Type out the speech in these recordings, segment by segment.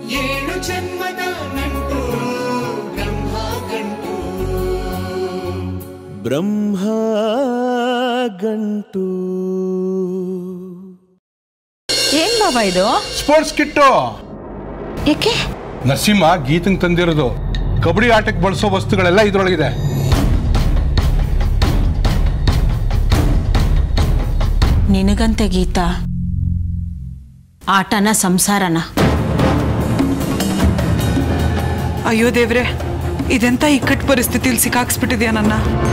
ಏಳು ಜನ್ಮದ ನಂಟು ಬ್ರಹ್ಮ ಗಂಟು ಬ್ರಹ್ಮ ಗಂಟು ಏನ್ ಬಾಬಾ ಇದು ಸ್ಪೋರ್ಟ್ಸ್ ಕಿಟ್ಟು ಏಕೆ ನರಸಿಂಹ ಗೀತಂಗ್ ತಂದಿರೋದು ಕಬಡ್ಡಿ ಆಟಕ್ಕೆ ಬಳಸೋ ವಸ್ತುಗಳೆಲ್ಲ ಇದ್ರೊಳಗಿದೆ ನಿನಗಂತೆ ಗೀತಾ ಆಟನ ಸಂಸಾರನ ಅಯ್ಯೋ ದೇವ್ರೆ ಇದೆಂತ ಇಕ್ಕಟ್ಟು ಪರಿಸ್ಥಿತಿಲಿ ಸಿಕ್ಕಾಕ್ಸ್ಬಿಟ್ಟಿದ್ಯಾ ನನ್ನ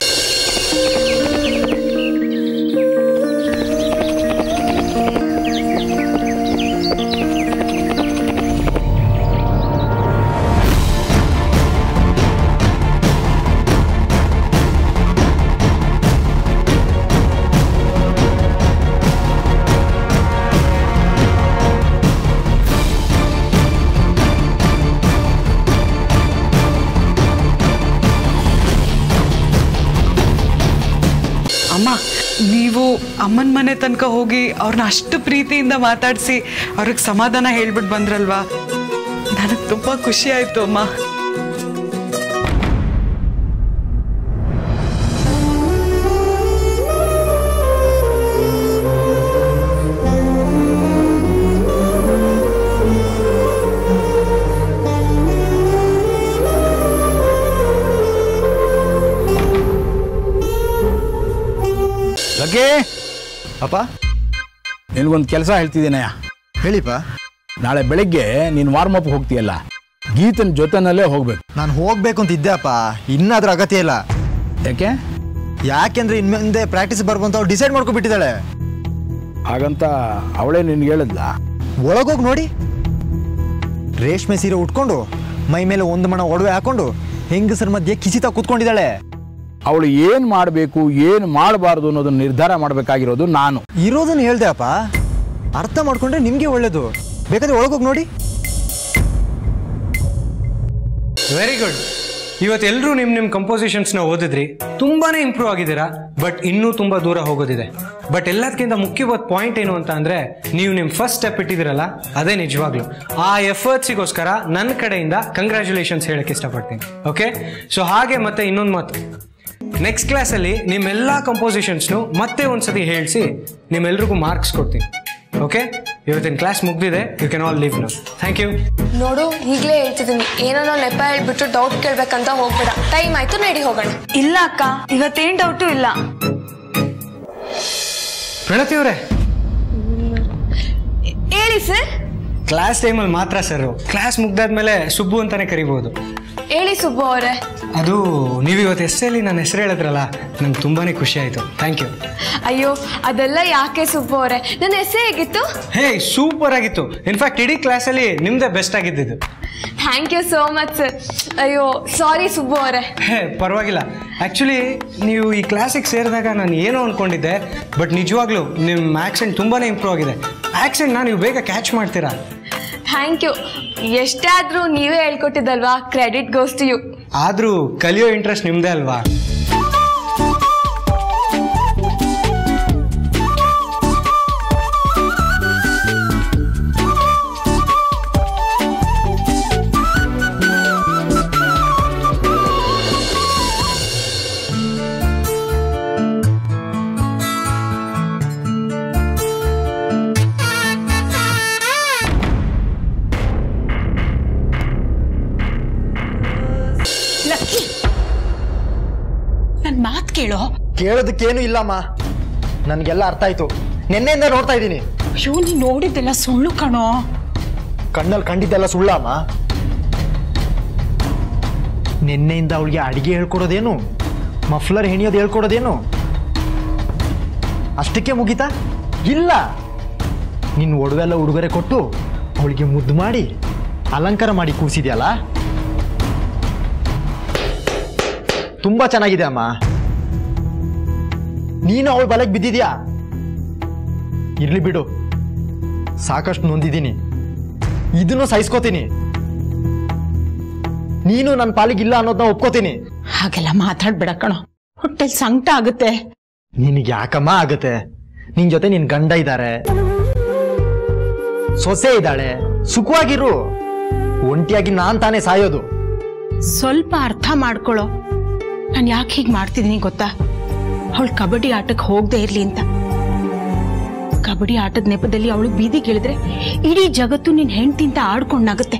ಅಮ್ಮ ನೀವು ಅಮ್ಮನ ಮನೆ ತನಕ ಹೋಗಿ ಅವ್ರನ್ನ ಅಷ್ಟು ಪ್ರೀತಿಯಿಂದ ಮಾತಾಡಿಸಿ ಅವ್ರಿಗೆ ಸಮಾಧಾನ ಹೇಳ್ಬಿಟ್ಟು ಬಂದ್ರಲ್ವಾ ನನಗೆ ತುಂಬ ಖುಷಿ ಆಯಿತು ಅಮ್ಮ ಲಕ್ಕಿ ಅಪ್ಪ ನಿನಗೊಂದು ಕೆಲಸ ಹೇಳ್ತಿದ್ದೀನಯ್ಯ ಹೇಳಿಪ್ಪ ನಾಳೆ ಬೆಳಿಗ್ಗೆ ನೀನು ವಾರ್ಮ್ ಅಪ್ ಹೋಗ್ತೀಯಲ್ಲ ಗೀತನ ಜೊತೆನಲ್ಲೇ ಹೋಗ್ಬೇಕು ನಾನು ಹೋಗ್ಬೇಕು ಅಂತ ಇದ್ದೆ ಅಪ್ಪ ಇನ್ನಾದ್ರೂ ಅಗತ್ಯ ಇಲ್ಲ ಯಾಕೆ ಯಾಕೆಂದ್ರೆ ಇನ್ ಮುಂದೆ ಪ್ರಾಕ್ಟೀಸ್ ಬರ್ಬಂತ ಅವ್ರು ಡಿಸೈಡ್ ಮಾಡ್ಕೊಬಿಟ್ಟಿದ್ದಾಳೆ ಹಾಗಂತ ಅವಳೇ ನಿನ್ಗೆ ಹೇಳಿದ್ಲ ಒಳಗೋಗಿ ನೋಡಿ ರೇಷ್ಮೆ ಸೀರೆ ಉಟ್ಕೊಂಡು ಮೈ ಮೇಲೆ ಒಂದು ಮಣ ಒಡವೆ ಹಾಕೊಂಡು ಹೆಂಗಸರ ಮಧ್ಯೆ ಕಿಸಿತ ಕೂತ್ಕೊಂಡಿದ್ದಾಳೆ ಅವಳು ಏನು ಮಾಡಬೇಕು ಏನು ಮಾಡಬಾರ್ದು ಅನ್ನೋದನ್ನ ನಿರ್ಧಾರ ಮಾಡಬೇಕಾಗಿರೋದು ನಾನು ಇರೋದನ್ನ ಹೇಳ್ದೆ ಅಪ್ಪ ಅರ್ಥ ಮಾಡ್ಕೊಂಡ್ರೆ ನಿಮ್ಗೆ ಒಳ್ಳೇದು ಬೇಕಾದ್ರೆ ಒಳಗೋಗಿ ನೋಡಿ ವೆರಿ ಗುಡ್ ಇವತ್ತೆಲ್ಲರೂ ನಿಮ್ಮ ನಿಮ್ಮ ಕಂಪೋಸಿಷನ್ಸ್ನ ಓದಿದ್ರಿ ತುಂಬಾನೇ ಇಂಪ್ರೂವ್ ಆಗಿದ್ದೀರಾ ಬಟ್ ಇನ್ನೂ ತುಂಬಾ ದೂರ ಹೋಗೋದಿದೆ ಬಟ್ ಎಲ್ಲದಕ್ಕಿಂತ ಮುಖ್ಯವಾದ ಪಾಯಿಂಟ್ ಏನು ಅಂತ ಅಂದ್ರೆ ನೀವು ನಿಮ್ಮ ಫಸ್ಟ್ ಸ್ಟೆಪ್ ಇಟ್ಟಿದ್ದೀರಲ್ಲ ಅದೇ ನಿಜವಾಗ್ಲು ಆ ಎಫರ್ಟ್ಸಿಗೋಸ್ಕರ ನನ್ನ ಕಡೆಯಿಂದ ಕಂಗ್ರ್ಯಾಚುಲೇಷನ್ಸ್ ಹೇಳಕ್ಕೆ ಇಷ್ಟಪಡ್ತೀನಿ ಓಕೆ ಸೊ ಹಾಗೆ ಮತ್ತೆ ಇನ್ನೊಂದು ಮಾತು ನೆಕ್ಸ್ಟ್ ಕ್ಲಾಸಲ್ಲಿ ನಿಮ್ಮೆಲ್ಲ ಕಂಪೋಸಿಷನ್ಸ್ನು ಮತ್ತೆ ಒಂದ್ಸತಿ ಹೇಳಿಸಿ ನಿಮ್ಮೆಲ್ರಿಗೂ ಮಾರ್ಕ್ಸ್ ಕೊಡ್ತೀನಿ ಓಕೆ ಇವತ್ತಿನ ಕ್ಲಾಸ್ ಮುಗ್ದಿದೆ you can all leave now thank you ನೋಡು ಈಗಲೇ ಹೇಳ್ತಿದ್ದೀನಿ ಏನೋ ನೆಪ ಹೇಳ್ಬಿಟ್ಟು ಡೌಟ್ ಕೇಳ್ಬೇಕಂತ ಹೋಗ್ಬೇಡ ಟೈಮ್ ಆಯ್ತು ನಡಿ ಹೋಗೋಣ ಇಲ್ಲ ಅಕ್ಕ ಇವತ್ತೇನ್ ಡೌಟು ಇಲ್ಲ ಪ್ರಣತಿ ಅವರೇ ಹೇಳಿ ಸರ್ ಕ್ಲಾಸ್ ಟೈಮಲ್ಲಿ ಮಾತ್ರ ಸರ್ ಕ್ಲಾಸ್ ಮುಗ್ದಾದ್ಮೇಲೆ ಸುಬ್ಬು ಅಂತಾನೆ ಕರಿಬಹುದು ಹೇಳಿ ಸುಬ್ಬು ಅವರೇ ಅದು ನೀವು ಇವತ್ತು ಎಸ್ಸೆಯಲ್ಲಿ ನನ್ನ ಹೆಸರು ಹೇಳಿದ್ರಲ್ಲ ನಂಗೆ ತುಂಬಾನೇ ಖುಷಿ ಆಯಿತು ಥ್ಯಾಂಕ್ ಯು ಅಯ್ಯೋ ಅದೆಲ್ಲ ಯಾಕೆ ಸುಬ್ಬು ಅವರೇ ನನ್ನ ಹೆಸರು ಹೇಗಿತ್ತು ಹೇ ಸೂಪರ್ ಆಗಿತ್ತು ಇನ್ಫ್ಯಾಕ್ಟ್ ಇಡೀ ಕ್ಲಾಸಲ್ಲಿ ನಿಮ್ದೇ ಬೆಸ್ಟ್ ಆಗಿದ್ದಿದ್ದು thank you so much sir ಅಯ್ಯೋ ಸಾರಿ ಸುಬ್ಬು ಅವರೇ ಹೇ ಪರವಾಗಿಲ್ಲ ಆ್ಯಕ್ಚುಲಿ ನೀವು ಈ ಕ್ಲಾಸಿಗೆ ಸೇರಿದಾಗ ನಾನು ಏನೋ ಅಂದ್ಕೊಂಡಿದ್ದೆ ಬಟ್ ನಿಜವಾಗ್ಲೂ ನಿಮ್ಮ ಆ್ಯಕ್ಷನ್ ತುಂಬಾನೇ ಇಂಪ್ರೂವ್ ಆಗಿದೆ ಆ್ಯಕ್ಷನ್ನ ನೀವು ಬೇಗ ಕ್ಯಾಚ್ ಮಾಡ್ತೀರಾ ಥ್ಯಾಂಕ್ ಯು ಎಷ್ಟೇ ಆದರೂ ನೀವೇ ಹೇಳ್ಕೊಟ್ಟಿದ್ದಲ್ವಾ ಕ್ರೆಡಿಟ್ ಗೋಸ್ ಟು ಯು ಆದರೂ ಕಲಿಯೋ ಇಂಟ್ರೆಸ್ಟ್ ನಿಮ್ಮದೇ ಅಲ್ವಾ ಲಕ್ಕಿ ನನ್ ಮಾತ್ ಕೇಳೋ ಕೇಳೋದಕ್ಕೇನು ಇಲ್ಲಮ್ಮ ನನಗೆಲ್ಲ ಅರ್ಥ ಆಯ್ತು ನಿನ್ನೆಯಿಂದ ನೋಡ್ತಾ ಇದ್ದೀನಿ ಅಯ್ಯೋ ನೀ ನೋಡಿದ್ದೆಲ್ಲ ಸುಳ್ಳು ಕಣೋ ಕಣ್ಣಲ್ಲಿ ಕಂಡಿದ್ದೆಲ್ಲ ಸುಳ್ಳಮ್ಮ ನಿನ್ನೆಯಿಂದ ಅವಳಿಗೆ ಅಡಿಗೆ ಹೇಳ್ಕೊಡೋದೇನು ಮಫ್ಲರ್ ಹೆಣಿಯೋದು ಹೇಳ್ಕೊಡೋದೇನು ಅಷ್ಟಕ್ಕೆ ಮುಗೀತಾ ಇಲ್ಲ ನಿನ್ನ ಒಡವೆಲ್ಲ ಉಡುಗೊರೆ ಕೊಟ್ಟು ಅವಳಿಗೆ ಮುದ್ದು ಮಾಡಿ ಅಲಂಕಾರ ಮಾಡಿ ಕೂಸಿದ್ಯಲ್ಲ ತುಂಬಾ ಚೆನ್ನಾಗಿದೆ ಅಮ್ಮ ನೀನು ಅವಳ ಬಲೆಗೆ ಬಿದ್ದಿದ್ಯಾ ಇರ್ಲಿ ಬಿಡು ಸಾಕಷ್ಟು ನೊಂದಿದ್ದೀನಿ ಇದನ್ನು ಸಹಿಸ್ಕೋತೀನಿ ನೀನು ನನ್ನ ಪಾಲಿಗಿಲ್ಲ ಅನ್ನೋದನ್ನ ಒಪ್ಕೋತೀನಿ ಹಾಗೆಲ್ಲ ಮಾತಾಡ್ಬೇಡ ಕಣೋ ಹೊಟ್ಟೆಲ್ ಸಂಕಟ ಆಗುತ್ತೆ ನಿನಗೆ ಯಾಕಮ್ಮ ಆಗತ್ತೆ ನಿನ್ ಜೊತೆ ನಿನ್ ಗಂಡ ಇದ್ದಾರೆ ಸೊಸೆ ಇದ್ದಾಳೆ ಸುಖವಾಗಿರು ಒಂಟಿಯಾಗಿ ನಾನ್ ತಾನೇ ಸಾಯೋದು ಸ್ವಲ್ಪ ಅರ್ಥ ಮಾಡ್ಕೊಳ್ಳೋ ನಾನು ಯಾಕೆ ಹೀಗೆ ಮಾಡ್ತಿದ್ದೀನಿ ಗೊತ್ತಾ ಅವಳು ಕಬಡ್ಡಿ ಆಟಕ್ಕೆ ಹೋಗದೆ ಇರ್ಲಿ ಅಂತ ಕಬಡ್ಡಿ ಆಟದ ನೆಪದಲ್ಲಿ ಅವಳು ಬೀದಿಗೆ ಇಳಿದ್ರೆ ಇಡೀ ಜಗತ್ತು ನಿನ್ ಹೆಂಡ್ತಿಂತ ಆಡ್ಕೊಂಡ್ ನಗುತ್ತೆ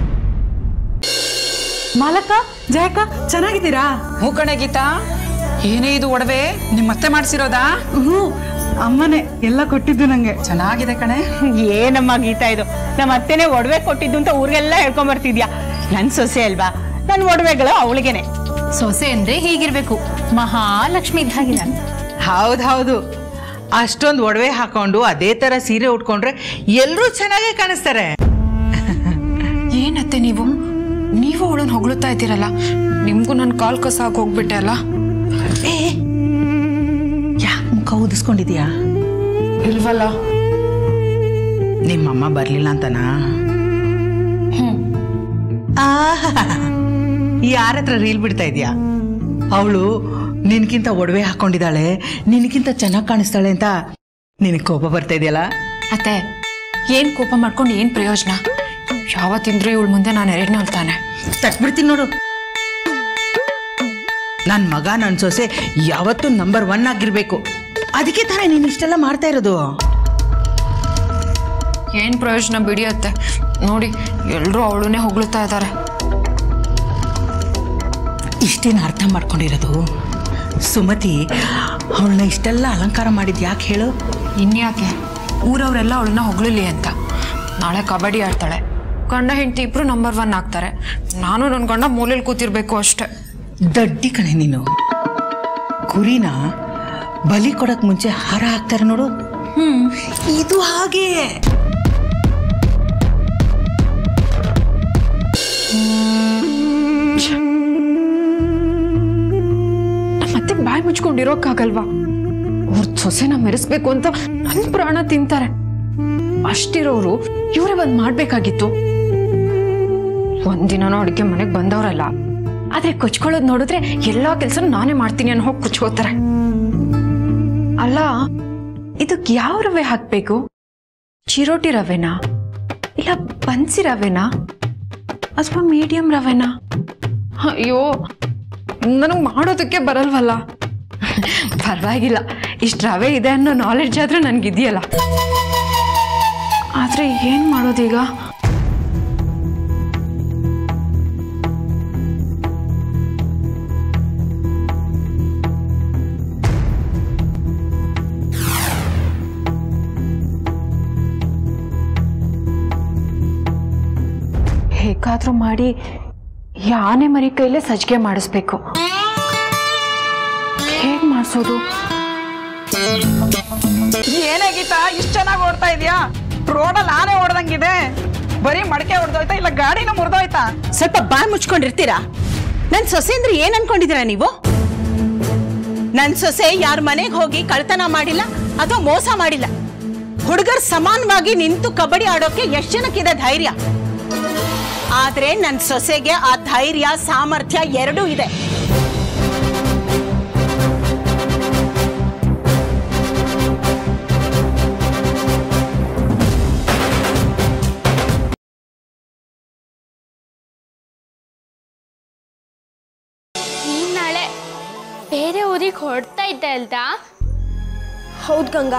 ಮಾಲಕ್ಕ ಜಯಕ್ಕ ಚೆನ್ನಾಗಿದ್ದೀರಾ ಹ್ಞೂ ಕಣೆ ಗೀತಾ ಏನೇ ಇದು ಒಡವೆ ನಿಮ್ಮ ಅತ್ತೆ ಮಾಡಿಸಿರೋದಾ ಹ್ಞೂ ಅಮ್ಮನೇ ಎಲ್ಲ ಕೊಟ್ಟಿದ್ದು ನಂಗೆ ಚೆನ್ನಾಗಿದೆ ಕಣೆ ಏನಮ್ಮ ಗೀತಾ ಇದು ನಮ್ಮ ಅತ್ತೆನೆ ಒಡವೆ ಕೊಟ್ಟಿದ್ದು ಅಂತ ಊರಿಗೆಲ್ಲ ಹೇಳ್ಕೊಂಡ್ ಬರ್ತಿದ್ಯಾ ನನ್ ಸೊಸೆ ಅಲ್ವಾ ನನ್ ಒಡವೆಗಳು ಅವಳಿಗೆನೆ ಸೊಸೆ ಅಂದ್ರೆ ಹೀಗಿರ್ಬೇಕು ಮಹಾಲಕ್ಷ್ಮಿ ಇದ್ದಾಗಿಲ್ಲ ಹೌದು ಹೌದು ಅಷ್ಟೊಂದು ಒಡವೆ ಹಾಕೊಂಡು ಅದೇ ತರ ಸೀರೆ ಉಟ್ಕೊಂಡ್ರೆ ಎಲ್ಲರೂ ಚೆನ್ನಾಗೇ ಕಾಣಿಸ್ತಾರೆ ಏನತ್ತೆ ನೀವು ನೀವು ಅವಳನ್ನ ಹೊಗಳುತ್ತಾ ಇದ್ದೀರಲ್ಲ ನಿಮ್ಗೂ ನನ್ನ ಕಾಲ್ ಕಸಾಕ್ ಹೋಗ್ಬಿಟ್ಟೆ ಅಲ್ಲ ಏ ಯಾಕೆ ಮುಖ ಊದಿಸ್ಕೊಂಡಿದ್ಯಾ ಇಲ್ವಲ್ಲ ನಿಮ್ಮಮ್ಮ ಬರ್ಲಿಲ್ಲ ಅಂತನಾ ಯಾರ ಹತ್ರ ರೀಲ್ ಬಿಡ್ತಾ ಇದೀಯಾ ಅವಳು ನಿನ್ಕಿಂತ ಒಡವೆ ಹಾಕೊಂಡಿದ್ದಾಳೆ ನಿನಗಿಂತ ಚೆನ್ನಾಗಿ ಕಾಣಿಸ್ತಾಳೆ ಅಂತ ನಿನಗೆ ಕೋಪ ಬರ್ತಾ ಇದೆಯಲ್ಲ ಅತ್ತೆ ಏನ್ ಕೋಪ ಮಾಡ್ಕೊಂಡು ಏನ್ ಪ್ರಯೋಜನ ಯಾವತ್ತಿಂದ್ರೂ ಇವಳ ಮುಂದೆ ನಾನು ಎರಡನೇ ಹೇಳ್ತಾನೆ ತಟ್ಬಿಡ್ತೀನಿ ನೋಡು ನನ್ನ ಮಗ ನನ್ನ ಸೊಸೆ ಯಾವತ್ತೂ ನಂಬರ್ ಒನ್ ಆಗಿರ್ಬೇಕು ಅದಕ್ಕೆ ತಾನೇ ನೀನು ಇಷ್ಟೆಲ್ಲ ಮಾಡ್ತಾ ಇರೋದು ಏನ್ ಪ್ರಯೋಜನ ಬಿಡಿಯತ್ತೆ ನೋಡಿ ಎಲ್ರೂ ಅವಳನ್ನೇ ಹೊಗಳುತ್ತಾ ಇದ್ದಾರೆ ಇಷ್ಟೇನು ಅರ್ಥ ಮಾಡ್ಕೊಂಡಿರೋದು ಸುಮತಿ ಅವಳನ್ನ ಇಷ್ಟೆಲ್ಲ ಅಲಂಕಾರ ಮಾಡಿದ್ ಯಾಕೆ ಹೇಳು ಇನ್ಯಾಕೆ ಊರವರೆಲ್ಲ ಅವಳನ್ನ ಹೊಗಳಲಿ ಅಂತ ನಾಳೆ ಕಬಡ್ಡಿ ಆಡ್ತಾಳೆ ಗಂಡ ಹೆಂಡತಿ ಇಬ್ರು ನಂಬರ್ ಒನ್ ಆಗ್ತಾರೆ ನಾನು ನನ್ನ ಗಂಡ ಮೂಲೆಯಲ್ಲಿ ಕೂತಿರ್ಬೇಕು ಅಷ್ಟೇ ದಡ್ಡಿ ಕಣೆ ನೀನು ಕುರಿನ ಬಲಿ ಕೊಡಕ್ ಮುಂಚೆ ಹಾರ ಹಾಕ್ತಾರೆ ನೋಡು ಹ್ಮ್ ಇದು ಹಾಗೆ ಮತ್ತೆ ಬಾಯಿ ಮುಚ್ಕೊಂಡಿರೋಕ್ಕಾಗಲ್ವಾ ಅವ್ರ ಸೊಸೆನ ಮೆರೆಸ್ಬೇಕು ಅಂತ ನನ್ನ ಪ್ರಾಣ ತಿಂತಾರೆ ಅಷ್ಟಿರೋರು ಇವರೇ ಬಂದ್ ಮಾಡ್ಬೇಕಾಗಿತ್ತು ಒಂದಿನನೂ ಅಡಿಗೆ ಮನೆಗೆ ಬಂದವರಲ್ಲ ಆದ್ರೆ ಕೊಚ್ಕೊಳ್ಳೋದು ನೋಡಿದ್ರೆ ಎಲ್ಲಾ ಕೆಲಸ ನಾನೇ ಮಾಡ್ತೀನಿ ಅನ್ನೋ ಹೋಗಿ ಕುಚ್ಕೋತಾರೆ ಅಲ್ಲ ಇದಕ್ ಯಾವ ರವೆ ಹಾಕ್ಬೇಕು ಚಿರೋಟಿ ರವೆನಾ ಇಲ್ಲ ಬನ್ಸಿ ರವೆನಾ ಅಥವಾ ಮೀಡಿಯಂ ರವೆನಾ ಅಯ್ಯೋ ನನಗೆ ಮಾಡೋದಕ್ಕೆ ಬರಲ್ವಲ್ಲ ಪರವಾಗಿಲ್ಲ ಇಷ್ಟು ರವೆ ಇದೆ ಅನ್ನೋ ನಾಲೆಡ್ಜ್ ಆದ್ರೂ ನನಗಿದೆಯಲ್ಲ ಆದ್ರೆ ಏನ್ ಮಾಡೋದೀಗ ಹೇಗಾದ್ರೂ ಮಾಡಿ ಈ ಆನೆ ಮರಿ ಕೈಲೇ ಸಜ್ಜಿಗೆ ಮಾಡಿಸ್ಬೇಕು ಹೇಗ್ ಮಾಡಿಸೋದು ಏನೇ ಗೀತಾ ಇಷ್ಟು ಚೆನ್ನಾಗಿ ಓಡ್ತಾ ಇದೆಯಾ ರೋಡಲ್ಲಿ ಆನೆ ಓಡ್ದಂಗಿದೆ ಬರೀ ಮಡಕೆ ಹೊಡೆದೋಯ್ತಾ ಇಲ್ಲ ಗಾಡಿನ ಮುರಿದೋಯ್ತಾ ಸ್ವಲ್ಪ ಬಾಯ್ ಮುಚ್ಕೊಂಡಿರ್ತೀರಾ ನನ್ ಸೊಸೆ ಅಂದ್ರೆ ಏನ್ ಅನ್ಕೊಂಡಿದ್ದೀರಾ ನೀವು ನನ್ ಸೊಸೆ ಯಾರ ಮನೆಗೆ ಹೋಗಿ ಕಳ್ತನ ಮಾಡಿಲ್ಲ ಅಥವಾ ಮೋಸ ಮಾಡಿಲ್ಲ ಹುಡುಗರ್ ಸಮಾನವಾಗಿ ನಿಂತು ಕಬಡ್ಡಿ ಆಡೋಕೆ ಎಷ್ಟ್ ಜನಕ್ಕಿದೆ ಧೈರ್ಯ ಆದ್ರೆ ನನ್ ಸೊಸೆಗೆ ಆ ಧೈರ್ಯ ಸಾಮರ್ಥ್ಯ ಎರಡೂ ಇದೆ ನೀನ್ ನಾಳೆ ಬೇರೆ ಊರಿಗೆ ಹೊರಡ್ತಾ ಇದ್ದೆ ಅಲ್ದಾ ಹೌದು ಗಂಗಾ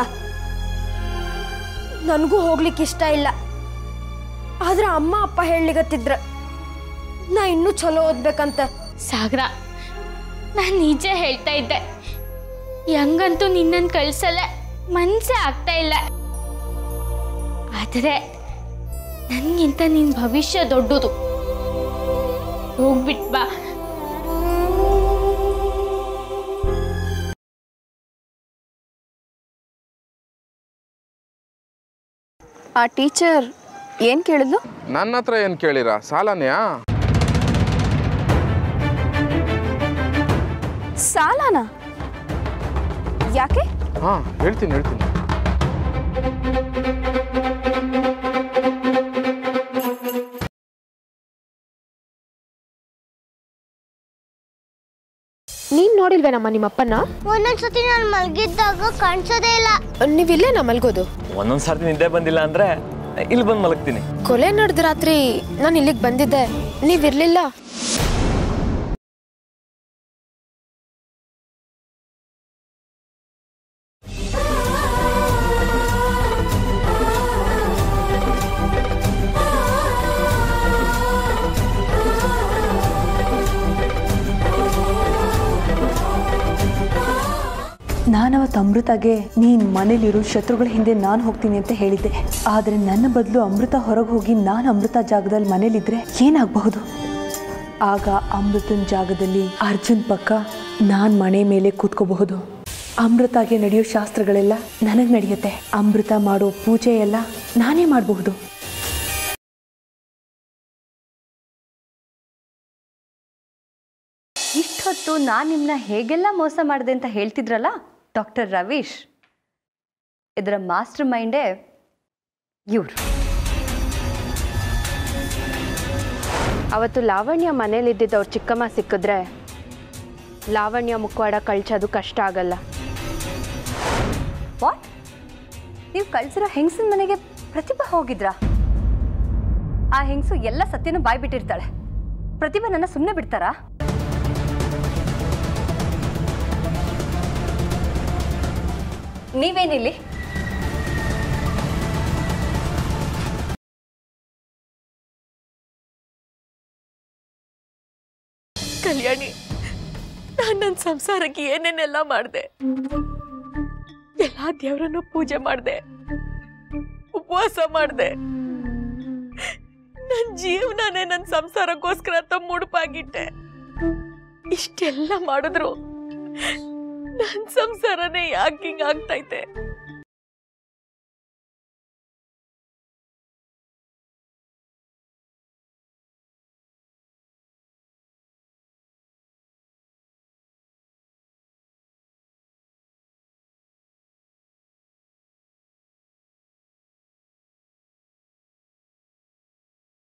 ನನಗೂ ಹೋಗ್ಲಿಕ್ಕೆ ಇಷ್ಟ ಇಲ್ಲ ಆದ್ರೆ ಅಮ್ಮ ಅಪ್ಪ ಹೇಳಲಿಗತ್ತಿದ್ರ ನಾ ಇನ್ನೂ ಚಲೋ ಓದ್ಬೇಕಂತ ಸಾಗರ ನಾನು ನಿಜ ಹೇಳ್ತಾ ಇದ್ದೆ ಹೆಂಗಂತೂ ನಿನ್ನನ್ನು ಕಳ್ಸಲ್ಲ ಮನ್ಸೇ ಆಗ್ತಾ ಇಲ್ಲ ಆದರೆ ನನಗಿಂತ ನಿನ್ನ ಭವಿಷ್ಯ ದೊಡ್ಡದು ಹೋಗ್ಬಿಟ್ ಬಾ ಆ ಟೀಚರ್ ಏನ್ ಕೇಳಿದ್ಲು ನನ್ನ ಹತ್ರ ಏನು ಕೇಳಿರಾ ಸಾಲನ್ಯಾ ಸಾಲನಾ ಯಾಕೆ ಹಾಂ ಹೇಳ್ತೀನಿ ಹೇಳ್ತೀನಿ ನೀನ್ ನೋಡಿಲ್ವೇನಮ್ಮ ನಿಮ್ಮಪ್ಪನ ಒಂದೊಂದ್ಸತಿ ನಾನು ಮಲಗಿದ್ದಾಗ ಕಾಣಿಸೋದೇ ಇಲ್ಲ ನೀವಿಲ್ಲೇ ನಾ ಮಲ್ಗೋದು ಒಂದೊಂದು ಸರ್ತಿ ನಿದ್ದೆ ಬಂದಿಲ್ಲ ಅಂದರೆ ಇಲ್ಲಿ ಬಂದು ಮಲಗ್ತೀನಿ ಕೊಲೆ ನಡೆದ ರಾತ್ರಿ ನಾನು ಇಲ್ಲಿಗೆ ಬಂದಿದ್ದೆ ನೀವಿರ್ಲಿಲ್ಲ ನಾನವತ್ತು ಅಮೃತಗೆ ನೀನ್ ಮನೇಲಿರೋ ಶತ್ರುಗಳ ಹಿಂದೆ ನಾನು ಹೋಗ್ತೀನಿ ಅಂತ ಹೇಳಿದ್ದೆ ಆದ್ರೆ ನನ್ನ ಬದಲು ಅಮೃತ ಹೊರಗೆ ಹೋಗಿ ನಾನು ಅಮೃತ ಜಾಗದಲ್ಲಿ ಮನೇಲಿದ್ರೆ ಏನಾಗಬಹುದು ಆಗ ಅಮೃತನ ಜಾಗದಲ್ಲಿ ಅರ್ಜುನ್ ಪಕ್ಕ ನಾನ್ ಮನೆ ಮೇಲೆ ಕೂತ್ಕೋಬಹುದು ಅಮೃತಗೆ ನಡೆಯೋ ಶಾಸ್ತ್ರಗಳೆಲ್ಲ ನನಗೆ ನಡೆಯುತ್ತೆ ಅಮೃತ ಮಾಡೋ ಪೂಜೆ ಎಲ್ಲ ನಾನೇ ಮಾಡಬಹುದು ಇಷ್ಟೊತ್ತು ನಾನು ನಿಮ್ಮನ್ನ ಹೇಗೆಲ್ಲ ಮೋಸ ಮಾಡಿದೆ ಅಂತ ಹೇಳ್ತಿದ್ರಲ್ಲ ಡಾಕ್ಟರ್ ರವೀಶ್ ಇದರ ಮಾಸ್ಟರ್ ಮೈಂಡೇ ಇವರು ಅವತ್ತು ಲಾವಣ್ಯ ಮನೇಲಿದ್ದಿದ್ದು ಅವ್ರ ಚಿಕ್ಕಮ್ಮ ಸಿಕ್ಕಿದ್ರೆ ಲಾವಣ್ಯ ಮುಖವಾಡ ಕಳ್ಸೋದು ಕಷ್ಟ ಆಗಲ್ಲ ವಾಟ್ ನೀವು ಕಳ್ಸಿರೋ ಹೆಂಗಸಿನ ಮನೆಗೆ ಪ್ರತಿಭಾ ಹೋಗಿದ್ರಾ ಆ ಹೆಂಗಸು ಎಲ್ಲ ಸತ್ಯನೂ ಬಾಯ್ಬಿಟ್ಟಿರ್ತಾಳೆ ಪ್ರತಿಭಾ ನನ್ನ ಸುಮ್ಮನೆ ಬಿಡ್ತಾರಾ ನೀವೇನಿಲ್ಲಿ ಕಲ್ಯಾಣಿ ನಾನು ನನ್ನ ಸಂಸಾರಕ್ಕೆ ಏನೇನೆಲ್ಲ ಮಾಡಿದೆ ಎಲ್ಲ ದೇವರನ್ನು ಪೂಜೆ ಮಾಡಿದೆ ಉಪವಾಸ ಮಾಡಿದೆ ನನ್ನ ಜೀವನನೇ ನನ್ನ ಸಂಸಾರಕ್ಕೋಸ್ಕರ ಅಂತ ಮುಡುಪಾಗಿಟ್ಟೆ ಇಷ್ಟೆಲ್ಲ ಮಾಡಿದ್ರು ನನ್ನ ಸಂಸಾರನೇ ಯಾಕೆ ಹಿಂಗೆ ಆಗ್ತೈತೆ